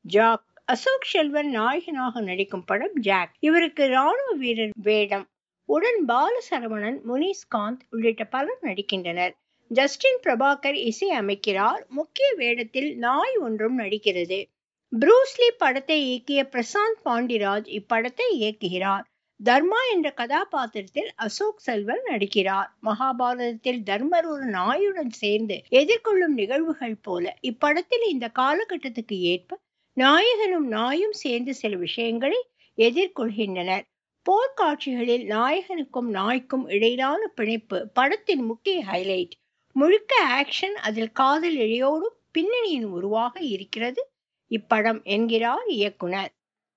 jack Ashok Selvan நாயகனாக நடிக்கும் படம் ஜாக் இவருக்கு ராணுவ வீரர் வேடம் உடன் பாலசரவணன் முனிஸ்காந்த் உள்ளிட்ட பலர் நடிக்கின்றனர் ஜஸ்டின் பிரபாகர் இசை அமைக்கிறார் முக்கிய வேடத்தில் நாய் ஒன்றும் நடிக்கிறது ப்ரூஸ்லி படத்தை இயக்கிய பிரசாந்த் பாண்டிராஜ் இப்படத்தை இயக்குகிறார் தர்மா என்ற கதாபாத்திரத்தில் அசோக் செல்வன் நடிக்கிறார் மகாபாரதத்தில் தர்மர் ஒரு நாயுடன் சேர்ந்து எதிர்கொள்ளும் நிகழ்வுகள் போல இப்படத்தில் இந்த காலகட்டத்துக்கு ஏற்ப நாயகனும் நாயும் சேர்ந்து சில விஷயங்களை எதிர்கொள்கின்றனர் போர்க்காட்சிகளில் நாயகனுக்கும் நாய்க்கும் இடையிலான பிணைப்பு படத்தின் முக்கிய ஹைலைட் முழுக்க ஆக்ஷன் அதில் காதல் இழையோடும் பின்னணியின் உருவாக இருக்கிறது இப்படம் என்கிறார் இயக்குனர்